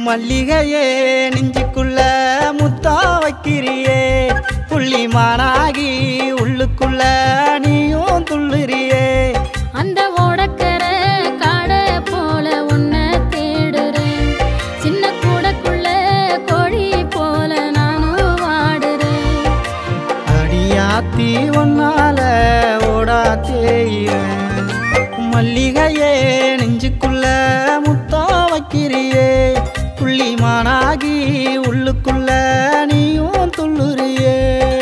மல்லிகையே நெஞ்சுக்குள்ள முத்தா வைக்கிறியே புள்ளி மானாகி உள்ளுக்குள்ள நீயும் துள்ளுறியே அந்த ஓடக்கர காடை போல உன்னை தேடுறேன் சின்ன கூடக்குள்ள கோழி போல நானும் வாடுறேன் அடியாத்தி ஒன்னால ஓடா தேயிறேன் மல்லிகையே நெஞ்சுக்குள்ள முத்தா வைக்கிறியே புள்ளி மானாகி உள்ளுக்குள்ள நீயும் துள்ளுறியே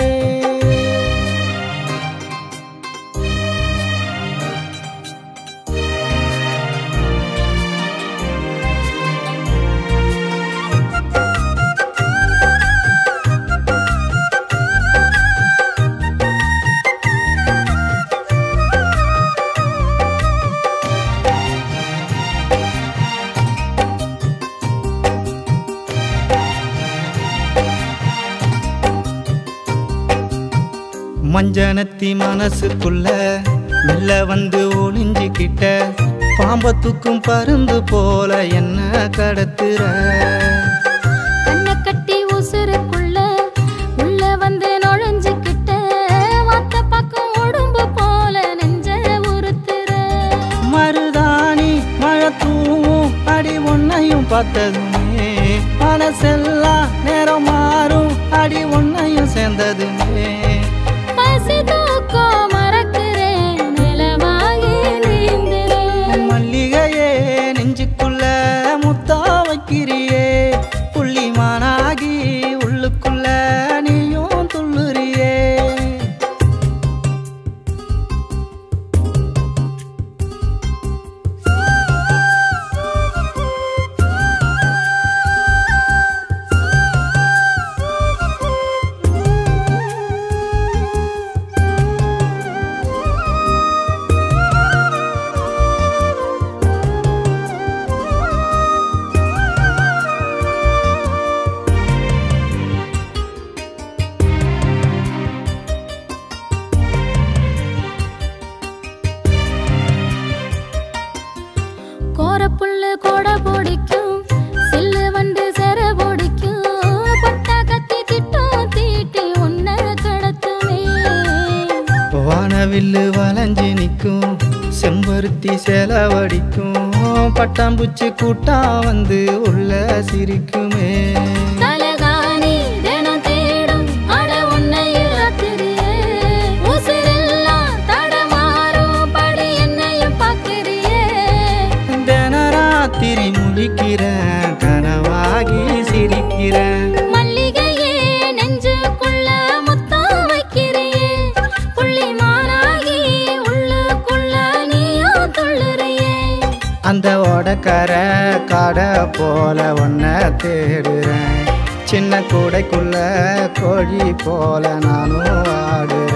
மஞ்சனத்தி மனசுக்குள்ள மெல்ல வந்து ஒளிஞ்சுக்கிட்ட பாம்பத்துக்கும் பருந்து போல என்ன கடத்துற கண்ணை கட்டி உசுருக்குள்ள உள்ள வந்து நுழைஞ்சுக்கிட்ட வாத்த பக்கம் உடம்பு போல நெஞ்ச உறுத்துற மருதாணி மழை தூவும் அடி ஒன்னையும் பார்த்ததுமே மனசெல்லாம் நேரம் மாறும் அடி ஒன்னையும் சேர்ந்ததுமே பசி தூக்கம் மறக்கிறேன் நிலவாகி நீந்துறேன் மல்லிகையே நெஞ்சுக்குள்ள முத்தா வைக்கிறியே புள்ளி மானாகி உள்ளுக்குள்ள நீயும் துள்ளுறியே கோரப்புல்லு கோட பிடிக்கும் சில்லு வண்டு செர பிடிக்கும் பட்டா கத்தி திட்டம் தீட்டி உன்னை கடத்துவே வானவில்லு வளைஞ்சு நிற்கும் செம்பருத்தி செலவடிக்கும் பட்டாம்பூச்சி கூட்டம் வந்து உள்ள சிரிக்குமே தலகாணி தினம் தேடும் அட உன்னை ராத்திரியே உசிரெல்லாம் தடமாறும் படி என்னையும் பார்க்கிறியே தினராத்திரி முழிக்கிறேன் கனவாகி சிரிக்கிறேன் மல்லிகையே நெஞ்சுக்குள்ள முத்தம் வைக்கிறியே புள்ளி மாறாகி உள்ளுக்குள்ள நீயும் துள்ளுறியே அந்த ஓடக்கர காடை போல ஒன்ன தேடுறேன் சின்ன கூடைக்குள்ள கோழி போல நானும் ஆடுறேன்